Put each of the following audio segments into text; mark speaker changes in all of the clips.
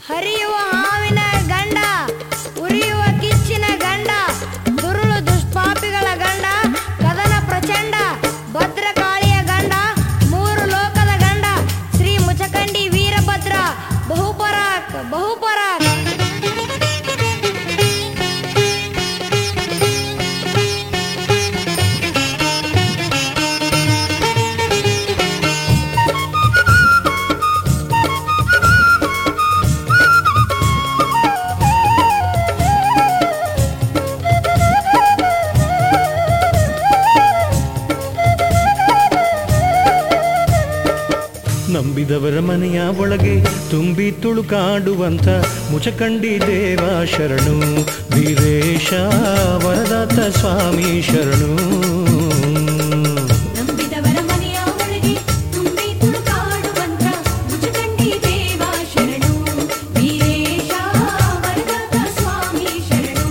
Speaker 1: ಹರಿಯುವ ಹಾವಿನ ಗಂಡ ಉರಿಯುವ ಕಿಚ್ಚಿನ ಗಂಡ ದುರುಳು ದುಷ್ಪಾಪಿಗಳ ಗಂಡ ಕದನ ಪ್ರಚಂಡ ಭದ್ರಕಾಳಿಯ ಗಂಡ ಮೂರು ಲೋಕದ ಗಂಡ ಶ್ರೀ ಮುಚಕಂಡಿ ವೀರಭದ್ರ ಬಹುಪರಾಕ್ ಬಹುಪರಾಕ್
Speaker 2: ನಂಬಿದವರ ಮನೆಯ ಒಳಗೆ ತುಂಬಿ ತುಳುಕಾಡುವಂಥ ಮುಚಕಂಡಿ ದೇವ ಶರಣು ವೀರೇಶ ವರದಾತ ಸ್ವಾಮಿ ಶರಣು
Speaker 3: ನಂಬಿದವರ ಮನೆಯ ಒಳಗೆ ತುಂಬಿ ತುಳುಕಾಡುವಂತ ಮುಜಕಂಡಿ ದೇವ ಶರಣು ವೀರೇಶ ವರದಾತ ಸ್ವಾಮಿ ಶರಣು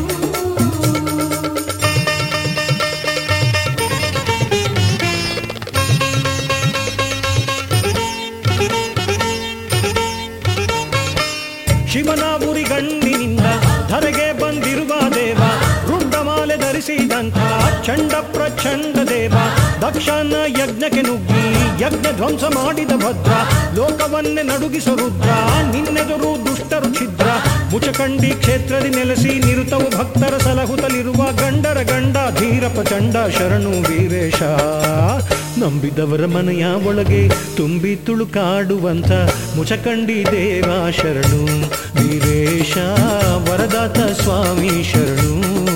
Speaker 2: ಶಿವನ ಉರಿ ಗಣ್ಣಿನಿಂದ ಧರೆಗೆ ಬಂದಿರುವ ದೇವ ರುದ್ರಮಾಲೆ ಧರಿಸಿದಂಥ ಚಂಡ ಪ್ರಚಂಡ ದೇವ ದಕ್ಷನ ಯಜ್ಞಕ್ಕೆ ನುಗ್ಗಿ ಯಜ್ಞ ಧ್ವಂಸ ಮಾಡಿದ ಭದ್ರ ಲೋಕವನ್ನೇ ನಡುಗಿಸೋ ರುದ್ರ ನಿನ್ನೆದುರು ದುಷ್ಟರು ಛಿದ್ರ ಮುಚಕಂಡಿ ಕ್ಷೇತ್ರದಿ ನೆಲೆಸಿ ನಿರುತವು ಭಕ್ತರ ಸಲಹುತ್ತಲಿರುವ ಗಂಡರ ಗಂಡ ಧೀರ ಪ್ರಚಂಡ ಶರಣು ವೀರೇಶ ನಂಬಿದವರ ಮನೆಯ ಒಳಗೆ ತುಂಬಿ ತುಳುಕಾಡುವಂಥ ಮುಚಕಂಡಿ ದೇವ ಶರಣು ವೀರೇಶ ವರದಾತ ಸ್ವಾಮಿ ಶರಣು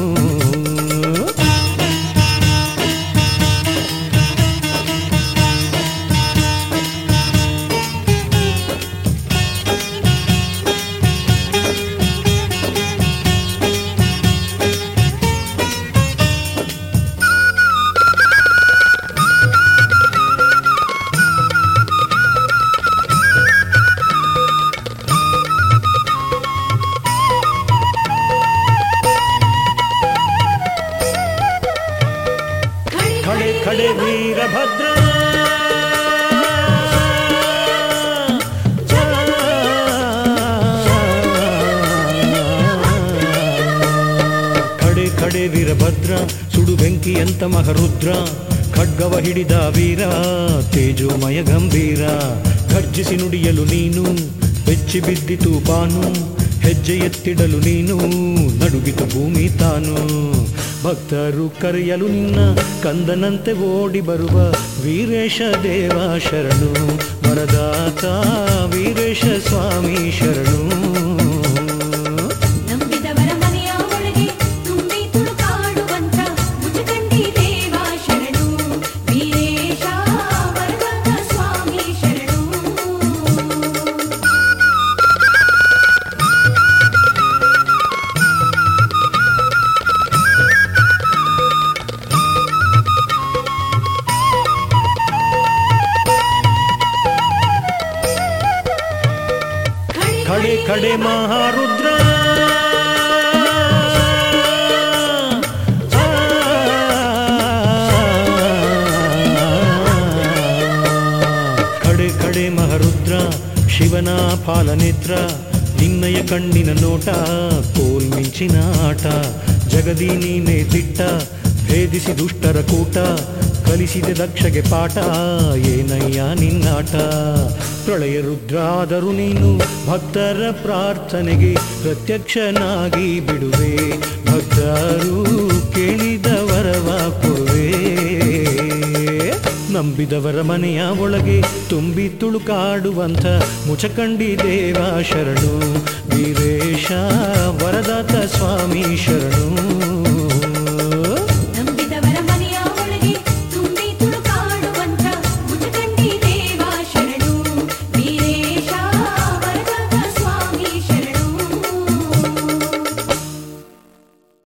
Speaker 2: ಖಡೆ ಖಡೆ ವೀರಭದ್ರ ಖಡೆ ಖಡೆ ವೀರಭದ್ರ ಸುಡು ಬೆಂಕಿಯಂತ ಮಹರುದ್ರ ಖಡ್ಗವ ಹಿಡಿದ ವೀರ ತೇಜೋಮಯ ಗಂಭೀರ ಗರ್ಜಿಸಿ ನುಡಿಯಲು ನೀನು ಬೆಚ್ಚಿ ಬಿದ್ದಿತು ಬಾನು ಹೆಜ್ಜೆ ಎತ್ತಿಡಲು ನೀನು ನಡುಗಿತು ಭೂಮಿ ತಾನು ಭಕ್ತರು ಕರೆಯಲು ನಿನ್ನ ಕಂದನಂತೆ ಓಡಿ ಬರುವ ವೀರೇಶ ದೇವ ಶರಣು ವರದಾತ ವೀರೇಶ ಸ್ವಾಮಿ ಶರಣು
Speaker 3: ನಂಬಿದವರ ಮನೆಯ ಒಳಗೆ ತುಂಬಿ ತುಳುಕಾಡುವಂತ ಮುಜಕಂಡಿ ದೇವ ಶರಣು ವೀರೇಶ ವರದಾತ ಸ್ವಾಮಿ ಶರಣು
Speaker 2: ಖಡೆ ಖಡೆ ಮಹಾರುದ್ರ ಖಡೆ ಖಡೆ ಮಹರುದ್ರ ಶಿವನ ಪಾಲನೇತ್ರ ನಿನ್ನಯ ಕಣ್ಣಿನ ನೋಟ ಕೋಲ್ ಮಿಂಚಿನ ಆಟ ಜಗದಿ ನೀನೇ ದಿಟ್ಟ ಭೇದಿಸಿ ದುಷ್ಟರ ಕೂಟ ಕಲಿಸಿದೆ ದಕ್ಷಗೆ ಪಾಠ ಏನಯ್ಯ ನಿನ್ನಾಟ ಪ್ರಳಯ ರುದ್ರಾದರೂ ನೀನು ಭಕ್ತರ ಪ್ರಾರ್ಥನೆಗೆ ಪ್ರತ್ಯಕ್ಷನಾಗಿ ಬಿಡುವೆ ಭಕ್ತರು ಕೇಳಿದ ವರವ ಕೊಡುವೆ ನಂಬಿದವರ ಮನೆಯ ಒಳಗೆ ತುಂಬಿ ತುಳುಕಾಡುವಂಥ ಮುಚಕಂಡಿ ದೇವ ಶರಣು ವೀರೇ